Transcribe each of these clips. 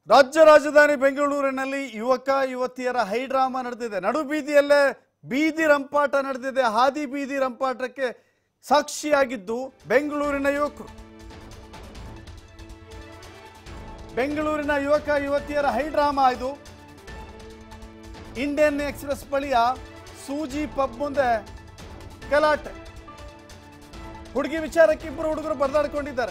ರಾಜ್ಯ ರಾಜಧಾನಿ ಬೆಂಗಳೂರಿನಲ್ಲಿ ಯುವಕ ಯುವತಿಯರ ಹೈಡ್ರಾಮಾ ನಡೆದಿದೆ ನಡು ಬೀದಿಯಲ್ಲೇ ಬೀದಿ ರಂಪಾಟ ನಡೆದಿದೆ ಹಾದಿ ಬೀದಿ ರಂಪಾಟಕ್ಕೆ ಸಾಕ್ಷಿಯಾಗಿದ್ದು ಬೆಂಗಳೂರಿನ ಯುವಕರು ಬೆಂಗಳೂರಿನ ಯುವಕ ಯುವತಿಯರ ಹೈಡ್ರಾಮಾ ಇದು ಇಂಡಿಯನ್ ಎಕ್ಸ್ಪ್ರೆಸ್ ಬಳಿಯ ಸೂಜಿ ಪಬ್ ಮುಂದೆ ಗಲಾಟೆ ಹುಡುಗಿ ವಿಚಾರಕ್ಕೆ ಇಬ್ಬರು ಹುಡುಗರು ಬರೆದಾಡ್ಕೊಂಡಿದ್ದಾರೆ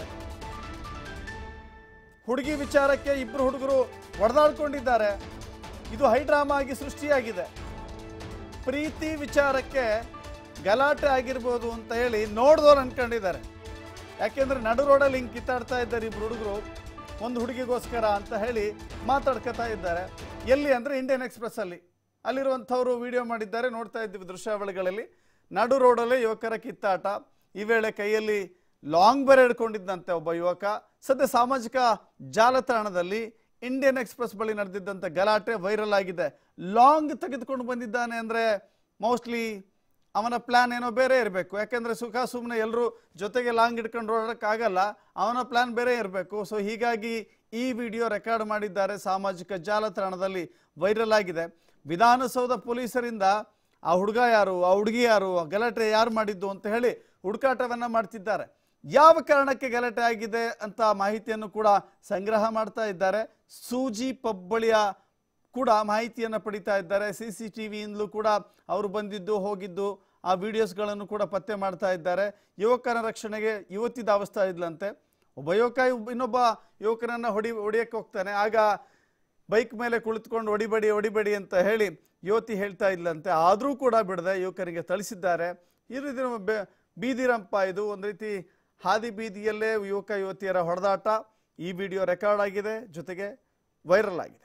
ಹುಡುಗಿ ವಿಚಾರಕ್ಕೆ ಇಬ್ಬರು ಹುಡುಗರು ಹೊಡೆದಾಡ್ಕೊಂಡಿದ್ದಾರೆ ಇದು ಹೈಡ್ರಾಮಾ ಆಗಿ ಸೃಷ್ಟಿಯಾಗಿದೆ ಪ್ರೀತಿ ವಿಚಾರಕ್ಕೆ ಗಲಾಟೆ ಆಗಿರ್ಬೋದು ಅಂತ ಹೇಳಿ ನೋಡ್ದವ್ರು ಅನ್ಕೊಂಡಿದ್ದಾರೆ ಯಾಕೆಂದ್ರೆ ನಡು ರೋಡಲ್ಲಿ ಹಿಂಗೆ ಕಿತ್ತಾಡ್ತಾ ಇದ್ದಾರೆ ಇಬ್ರು ಹುಡುಗರು ಒಂದು ಹುಡುಗಿಗೋಸ್ಕರ ಅಂತ ಹೇಳಿ ಮಾತಾಡ್ಕೊತಾ ಇದ್ದಾರೆ ಎಲ್ಲಿ ಅಂದರೆ ಇಂಡಿಯನ್ ಎಕ್ಸ್ಪ್ರೆಸ್ ಅಲ್ಲಿ ಅಲ್ಲಿರುವಂಥವ್ರು ವಿಡಿಯೋ ಮಾಡಿದ್ದಾರೆ ನೋಡ್ತಾ ಇದ್ದೀವಿ ದೃಶ್ಯಾವಳಿಗಳಲ್ಲಿ ನಡು ರೋಡಲ್ಲೇ ಯುವಕರ ಕಿತ್ತಾಟ ಈ ವೇಳೆ ಕೈಯಲ್ಲಿ ಲಾಂಗ್ ಬೇರೆ ಹಿಡ್ಕೊಂಡಿದ್ದಂತೆ ಒಬ್ಬ ಯುವಕ ಸದ್ಯ ಸಾಮಾಜಿಕ ಜಾಲತಾಣದಲ್ಲಿ ಇಂಡಿಯನ್ ಎಕ್ಸ್ಪ್ರೆಸ್ ಬಳಿ ನಡೆದಿದ್ದಂಥ ಗಲಾಟೆ ವೈರಲ್ ಆಗಿದೆ ಲಾಂಗ್ ತೆಗೆದುಕೊಂಡು ಬಂದಿದ್ದಾನೆ ಅಂದರೆ ಮೋಸ್ಟ್ಲಿ ಅವನ ಪ್ಲಾನ್ ಏನೋ ಬೇರೆ ಇರಬೇಕು ಯಾಕೆಂದರೆ ಸುಖ ಸುಮ್ಮನೆ ಎಲ್ಲರೂ ಜೊತೆಗೆ ಲಾಂಗ್ ಹಿಡ್ಕೊಂಡು ಓಡೋಕ್ಕಾಗಲ್ಲ ಅವನ ಪ್ಲಾನ್ ಬೇರೆ ಇರಬೇಕು ಸೊ ಹೀಗಾಗಿ ಈ ವಿಡಿಯೋ ರೆಕಾರ್ಡ್ ಮಾಡಿದ್ದಾರೆ ಸಾಮಾಜಿಕ ಜಾಲತಾಣದಲ್ಲಿ ವೈರಲ್ ಆಗಿದೆ ವಿಧಾನಸೌಧ ಪೊಲೀಸರಿಂದ ಆ ಹುಡುಗ ಯಾರು ಆ ಹುಡುಗಿ ಯಾರು ಆ ಗಲಾಟೆ ಯಾರು ಮಾಡಿದ್ದು ಅಂತ ಹೇಳಿ ಹುಡುಕಾಟವನ್ನು ಮಾಡ್ತಿದ್ದಾರೆ ಯಾವ ಕಾರಣಕ್ಕೆ ಗಲಾಟೆ ಆಗಿದೆ ಅಂತ ಮಾಹಿತಿಯನ್ನು ಕೂಡ ಸಂಗ್ರಹ ಮಾಡ್ತಾ ಇದ್ದಾರೆ ಸೂಜಿ ಪಬ್ಬಳಿಯ ಕೂಡ ಮಾಹಿತಿಯನ್ನು ಪಡಿತಾ ಇದ್ದಾರೆ ಸಿ ಸಿ ಟಿ ವಿಯಿಂದಲೂ ಕೂಡ ಅವರು ಬಂದಿದ್ದು ಹೋಗಿದ್ದು ಆ ವಿಡಿಯೋಸ್ಗಳನ್ನು ಕೂಡ ಪತ್ತೆ ಮಾಡ್ತಾ ಇದ್ದಾರೆ ಯುವಕನ ರಕ್ಷಣೆಗೆ ಯುವತಿ ಧಾವಿಸ್ತಾ ಇದ್ಲಂತೆ ಒಬ್ಬ ಯುವಕ ಇಬ್- ಇನ್ನೊಬ್ಬ ಯುವಕನನ್ನ ಹೊಡಿ ಹೊಡಿಯಕ್ಕೆ ಹೋಗ್ತಾನೆ ಆಗ ಬೈಕ್ ಮೇಲೆ ಕುಳಿತುಕೊಂಡು ಹೊಡಿಬೇಡಿ ಹೊಡಿಬೇಡಿ ಅಂತ ಹೇಳಿ ಯುವತಿ ಹೇಳ್ತಾ ಇದ್ಲಂತೆ ಆದರೂ ಕೂಡ ಬಿಡದೆ ಯುವಕರಿಗೆ ಥಳಿಸಿದ್ದಾರೆ ಈ ರೀತಿ ನಮ್ಮ ಬೆ- ಬೀದಿ ರಂಪ ಇದು ಒಂದು ರೀತಿ ಹಾದಿ ಬೀದಿಯಲ್ಲೇ ಯುವಕ ಯುವತಿಯರ ಹೊಡೆದಾಟ ಈ ವಿಡಿಯೋ ರೆಕಾರ್ಡ್ ಆಗಿದೆ ಜೊತೆಗೆ ವೈರಲ್ ಆಗಿದೆ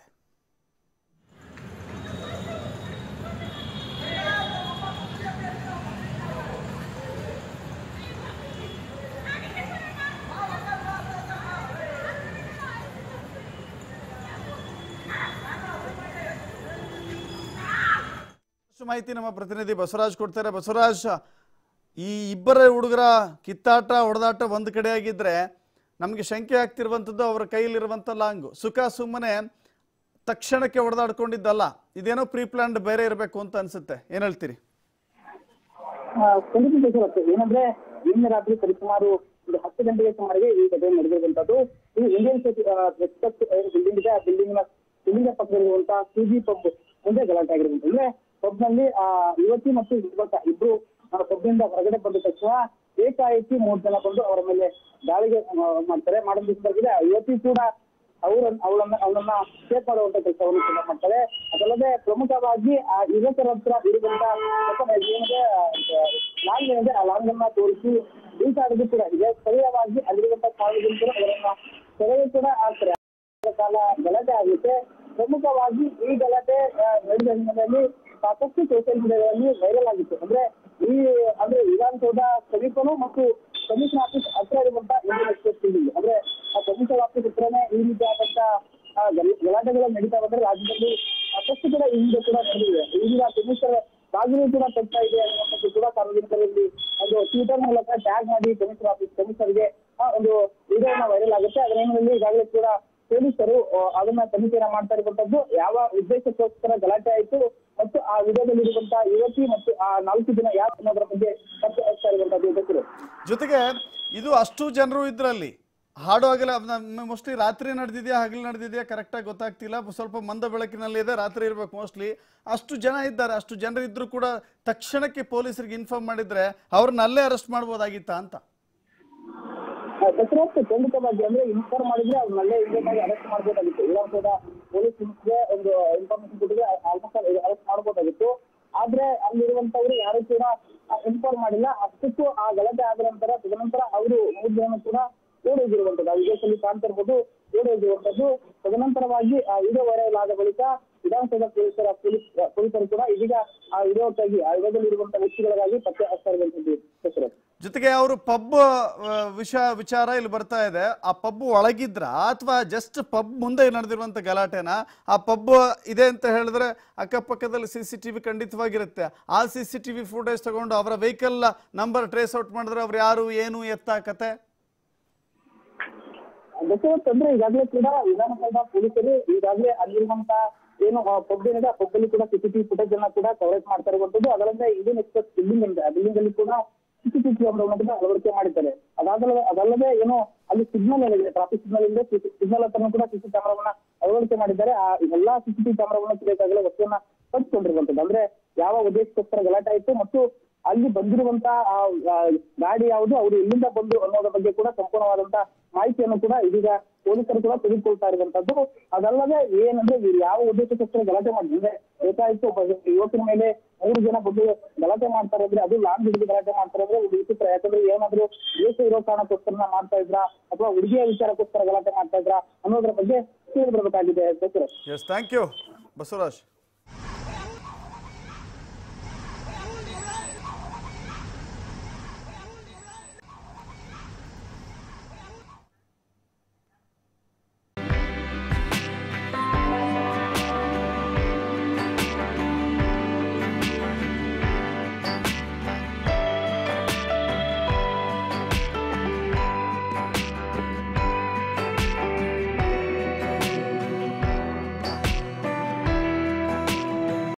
ಅಷ್ಟು ಮಾಹಿತಿ ನಮ್ಮ ಪ್ರತಿನಿಧಿ ಬಸವರಾಜ್ ಕೊಡ್ತಾರೆ ಬಸವರಾಜ್ ಈ ಇಬ್ಬರ ಹುಡುಗರ ಕಿತ್ತಾಟ ಹೊಡೆದಾಟ ಒಂದು ಕಡೆ ಆಗಿದ್ರೆ ನಮಗೆ ಶಂಕೆ ಆಗ್ತಿರುವಂಥದ್ದು ಅವರ ಕೈಯಲ್ಲಿರುವಂಥ ಲಾಂಗು ಸುಖ ಸುಮ್ಮನೆ ತಕ್ಷಣಕ್ಕೆ ಹೊಡೆದಾಡ್ಕೊಂಡಿದ್ದಲ್ಲ ಇದೇನೋ ಪ್ರೀ ಪ್ಲಾನ್ಡ್ ಬೇರೆ ಇರಬೇಕು ಅಂತ ಅನ್ಸುತ್ತೆ ಏನ್ ಹೇಳ್ತೀರಿ ಆ, ಖಂಡಿತ ಬೇಸರತ್ತೆ ಏನಂದ್ರೆ ನಿನ್ನೆ ರಾತ್ರಿ ಸರಿಸುಮಾರು ಒಂದು ಹತ್ತು ಗಂಟೆಗೆ ಸುಮಾರಿಗೆ ಈ ಘಟನೆ ನಡೆದಿರುವಂತದ್ದು ಇದು ಇಂಡಿಯನ್ ಎಕ್ಸ್ಪ್ರೆಸ್ ಬಿಲ್ಡಿಂಗ್ ಇದೆ ಆ ಬಿಲ್ಡಿಂಗ್ ನ ಬಿಲ್ಡಿಂಗ್ ಪಕ್ಕದಲ್ಲಿರುವಂತಹ ಸಿಜಿ ಪಬ್ ಮುಂದೆ ಗಲಾಟೆ ಆಗಿರುವಂತ ಅಂದ್ರೆ ಪಬ್ ನಲ್ಲಿ ಆ ಯುವತಿ ಮತ್ತು ಯುವಕ ಇಬ್ರು ಪಬ್ ಇಂದ ಹೊರಗಡೆ ಬಂದ ತಕ್ಷಣ ಏಕಾಏಕಿ ಮೂರ್ ಜನ ಬಂದು ಅವರ ಮೇಲೆ ದಾಳಿಗೆ ಆ, ಮಾಡ್ತಾರೆ ಮಾಡೋದಕ್ಕಾಗಿದೆ ಆ ಯುವತಿ ಕೂಡ ಅವ್ರ ಅವಳನ್ನ ಅವಳನ್ನ ಸೇಫ್ ಮಾಡುವಂತ ಕೆಲಸವನ್ನು ಕೂಡ ಮಾಡ್ತಾರೆ ಅದಲ್ಲದೆ ಪ್ರಮುಖವಾಗಿ ಆ ಯುವಕರ ಹತ್ರ ಇರುವಂತ ಏನಿದೆ ಲಾಂಗ್ ಏನಿದೆ ಆ ಲಾಂಗ್ ಅನ್ನ ತೋರಿಸಿ ಬೀಸಾಡೋದು ಕೂಡ ಇದೆ ಸ್ಥಳೀಯವಾಗಿ ಅಲ್ಲಿರುವಂತ ಸಾರ್ವಜನಿಕರು ಅವರನ್ನ ಸೆಳೆಯು ಕೂಡ ಆಗ್ತಾರೆ ಆ ಕಾಲ ಗಲಾಟೆ ಆಗುತ್ತೆ ಪ್ರಮುಖವಾಗಿ ಈ ಗಲಾಟೆ ಆ, ನಡೆದ ಹಿನ್ನೆಲೆಯಲ್ಲಿ ಸಾಕಷ್ಟು ಸೋಷಿಯಲ್ ಮೀಡಿಯಾಗಳಲ್ಲಿ ವೈರಲ್ ಆಗಿತ್ತು ಅಂದ್ರೆ ಈ ಅಂದ್ರೆ ವಿಧಾನಸೌಧ ಸಮೀಪನು ಮತ್ತು ಕಮಿಷನ್ ಆಫೀಸ್ ಹತ್ರ ಇರುವಂತ ಇಂಡಿಯನ್ ಎಕ್ಸ್ಪ್ರೆಸ್ ಬಿಲ್ಡಿಂಗ್ ಅಂದ್ರೆ ಆ ಕಮಿಷನ್ ಆಫೀಸ್ ಹತ್ರನೇ ಈ ರೀತಿಯಾದಂತ ಆ, ಗಲ- ಗಲಾಟೆಗಳು ನಡೀತಾ ಬಂದ್ರೆ ರಾಜ್ಯದಲ್ಲಿ ಸಾಕಷ್ಟು ಕೂಡ ಈ ಹಿಂದೆ ಕೂಡ ನಡೆದಿದೆ ಈಗ ಕಮಿಷನರ್ ಬಾಗಿಲು ಕೂಡ ತಗ್ತಾ ಇದೆ ಅನ್ನುವಂಥದ್ದು ಕೂಡ ಸಾರ್ವಜನಿಕರಲ್ಲಿ ಒಂದು ಟ್ವಿಟರ್ ಮೂಲಕ ಟ್ಯಾಗ್ ಮಾಡಿ ಕಮಿಷನರ್ ಆಫೀಸ್ ಕಮಿಷನರ್ಗೆ ಆ ಒಂದು ವಿಡಿಯೋನ ವೈರಲ್ ಆಗುತ್ತೆ ಅದರ ಹಿನ್ನೆಲೆಯಲ್ಲಿ ಈಗಾಗಲೇ ಕೂಡ ಪೊಲೀಸರು ಆ, ಅದನ್ನ ತನಿಖೆಯನ್ನ ಮಾಡ್ತಾ ಇರುವಂತದ್ದು ಯಾವ ಉದ್ದೇಶಕ್ಕೋಸ್ಕರ ಗಲಾಟೆ ಆಯಿತು ಮತ್ತು ಆ ವಿಡಿಯೋದಲ್ಲಿ ಇರುವಂತಹ ಯುವತಿ ಮತ್ತು ಆ ನಾಲ್ಕು ಜನ ಯಾರು ಅನ್ನೋದ್ರ ಬಗ್ಗೆ ಪತ್ತೆ ಹಚ್ತಾ ಇರುವಂತದ್ದು ಹೆಸರು ಜೊತೆಗೆ ಇದು ಅಷ್ಟು ಜನರು ಇದ್ರಲ್ಲಿ ಹಾಡುವಾಗಲೇ ಮೋಸ್ಟ್ಲಿ ರಾತ್ರಿ ನಡೆದಿದೆಯಾ ಹಗಲು ನಡೆದಿದೆಯಾ ಕರೆಕ್ಟಾಗಿ ಗೊತ್ತಾಗ್ತಿಲ್ಲ ಸ್ವಲ್ಪ ಮಂದ ಬೆಳಕಿನಲ್ಲಿ ಇದೆ ರಾತ್ರಿ ಇರ್ಬೇಕು ಮೋಸ್ಟ್ಲಿ ಅಷ್ಟು ಜನ ಇದ್ದಾರೆ ಅಷ್ಟು ಜನರು ಇದ್ರೂ ಕೂಡ ತಕ್ಷಣಕ್ಕೆ ಪೊಲೀಸರಿಗೆ ಇನ್ಫಾರ್ಮ್ ಮಾಡಿದ್ರೆ ಅವ್ರನ್ನ ಅಲ್ಲೇ ಅರೆಸ್ಟ್ ಮಾಡ್ಬೋದಾಗಿತ್ತಾ ಅಂತ ದಸರಾಕ್ಕೆ ಖಂಡಿತವಾಗಿ ಅಂದ್ರೆ ಇನ್ಫಾರ್ಮ್ ಮಾಡಿದ್ರೆ ಅವ್ರನ್ನಲ್ಲೇ ಇಮಿಡಿಯೇಟ್ ಆಗಿ ಅರೆಸ್ಟ್ ಮಾಡ್ಬೋದಾಗಿತ್ತು ವಿಧಾನಸೌಧ ಪೊಲೀಸ್ ಗೆ ಒಂದು ಇನ್ಫಾರ್ಮೇಶನ್ ಕೊಟ್ಟಿದ್ರೆ ಆಲ್ಮೋಸ್ಟ್ ಅರೆಸ್ಟ್ ಮಾಡ್ಬೋದಾಗಿತ್ತು ಆದ್ರೆ ಅಲ್ಲಿರುವಂತವ್ರು ಯಾರು ಕೂಡ ಇನ್ಫಾರ್ಮ್ ಮಾಡಿಲ್ಲ ಅಷ್ಟಕ್ಕೂ ಆ ಗಲಾಟೆ ಆದ ನಂತರ ತದನಂತರ ಅವರು ಮೂರು ಜನ ಕೂಡ ಓಡೋಗಿರುವಂತದ್ದು ಆ ವಿದೇಶದಲ್ಲಿ ಕಾಣ್ತಾ ಇರ್ಬೋದು ಓಡೋಗಿರುವಂತದ್ದು ತದನಂತರವಾಗಿ ಆ ವಿಡಿಯೋ ವೈರಲ್ ಆದ ಬಳಿಕ ವಿಧಾನಸೌಧ ಪೊಲೀಸರ ಪೊಲೀಸ್ ಪೊಲೀಸರು ಕೂಡ ಇದೀಗ ಆ ವಿಡಿಯೋಕ್ಕಾಗಿ ಆ ವಿಡಿಯೋದಲ್ಲಿ ಇರುವಂತಹ ವ್ಯಕ್ತಿಗಳಿಗಾಗಿ ಪತ್ತೆ ಹಚ್ತಾ ಇರುವಂತದ್ದು ಹೆಸರು ಜೊತೆಗೆ ಅವರು ಪಬ್ ವಿಷ ವಿಚಾರ ಇಲ್ಲಿ ಬರ್ತಾ ಇದೆ ಆ ಪಬ್ ಒಳಗಿದ್ರ ಅಥವಾ ಜಸ್ಟ್ ಪಬ್ ಮುಂದೆ ನಡೆದಿರುವಂತ ಗಲಾಟೆನ ಆ ಪಬ್ ಇದೆ ಅಂತ ಹೇಳಿದ್ರೆ ಅಕ್ಕಪಕ್ಕದಲ್ಲಿ ಸಿ ಸಿ ಟಿ ವಿ ಖಂಡಿತವಾಗಿರುತ್ತೆ ಆ C C T V footage ತಗೊಂಡು ಅವರ ವೆಹಿಕಲ್ ನಂಬರ್ ಟ್ರೇಸ್ ಔಟ್ ಮಾಡಿದ್ರೆ ಅವ್ರು ಯಾರು ಏನು ಎತ್ತ ಕತೆ ದಶರಥ್ ಅಂದ್ರೆ ಈಗಾಗಲೇ ಕೂಡ ವಿಧಾನಸೌಧ ಪೊಲೀಸರು ಈಗಾಗಲೇ ಅಲ್ಲಿರುವಂತ ಏನು ಪಬ್ ಏನಿದೆ ಆ ಪಬ್ ಅಲ್ಲಿ ಕೂಡ ಸಿಸಿಟಿವಿ ಫುಟೇಜ್ ಅನ್ನ ಕೂಡ ಕವರೇಜ್ ಮಾಡ್ತಾ ಇರುವಂತದ್ದು ಅದಲ್ಲದೆ ಇಂಡಿಯನ್ ಎಕ್ಸ್ಪ್ರೆಸ್ ಬಿಲ್ಡಿಂಗ್ ಇದೆ ಆ ಬಿಲ್ಡಿಂಗ್ ಅಲ್ಲಿ ಕೂಡ ಸಿಸಿಟಿವಿ ಕ್ಯಾಮ್ರಾವನ್ನು ಕೂಡ ಅಳವಡಿಕೆ ಮಾಡಿದ್ದಾರೆ ಅದಾದಲ್ಲದೆ ಅದಲ್ಲದೆ ಏನು ಅಲ್ಲಿ ಸಿಗ್ನಲ್ ಏನಿದೆ ಟ್ರಾಫಿಕ್ ಸಿಗ್ನಲ್ ಇದೆ ಸಿಗ್ನಲ್ ಹತ್ರನೂ ಕೂಡ ಸಿಸಿ ಕ್ಯಾಮ್ರಾವನ್ನ ಅಳವಡಿಕೆ ಮಾಡಿದ್ದಾರೆ ಆ ಎಲ್ಲಾ ಸಿಸಿಟಿವಿ ಕ್ಯಾಮ್ರಾವನ್ನು ಬೇಕಾಗಲೇ ವಸ್ತುವನ್ನ ಪಂಚ್ಕೊಂಡಿರುವಂತದ್ದು ಅಂದ್ರೆ ಯಾವ ಉದ್ದೇಶಕ್ಕೋಸ್ಕರ ಗಲಾಟೆ ಆಯ್ತು ಮತ್ತು ಅಲ್ಲಿ ಬಂದಿರುವಂತ ಆ ಆ ಗಾಡಿ ಯಾವುದು ಅವರು ಎಲ್ಲಿಂದ ಬಂದು ಅನ್ನೋದ್ರ ಬಗ್ಗೆ ಕೂಡ ಸಂಪೂರ್ಣವಾದಂತ ಮಾಹಿತಿಯನ್ನು ಕೂಡ ಇದೀಗ ಪೊಲೀಸರು ಕೂಡ ತೆಗೆದುಕೊಳ್ತಾ ಇರುವಂತದ್ದು ಅದಲ್ಲದೆ ಏನಂದ್ರೆ ಇವ್ರು ಯಾವ ಉದ್ದೇಶಕ್ಕೋಸ್ಕರ ಗಲಾಟೆ ಮಾಡಿದ್ರೆ ಅಂದ್ರೆ ಬೇಕಾಯ್ತು ಒಬ್ಬ ಯುವಕನ ಮೇಲೆ ಮೂರು ಜನ ಬಂದು ಗಲಾಟೆ ಮಾಡ್ತಾರೆ ಅಂದ್ರೆ ಅದು ಲಾಂಗ್ ಹಿಡಿದು ಗಲಾಟೆ ಮಾಡ್ತಾರೆ ಅಂದ್ರೆ ಒಂದು ವಿಚಿತ್ರ ಯಾಕಂದ್ರೆ ಏನಾದ್ರು ದೇಶ ಇರೋ ಕಾರಣಕ್ಕೋಸ್ಕರ ಮಾಡ್ತಾ ಇದ್ರ ಅಥವಾ ಹುಡುಗಿಯ ವಿಚಾರಕ್ಕೋಸ್ಕರ ಗಲಾಟೆ ಮಾಡ್ತಾ ಇದ್ರ ಅನ್ನೋದ್ರ ಬಗ್ಗೆ ಕೇಳಿ ಬರ್ಬೇಕಾಗಿದೆ Dasara yes thank you Basavaraj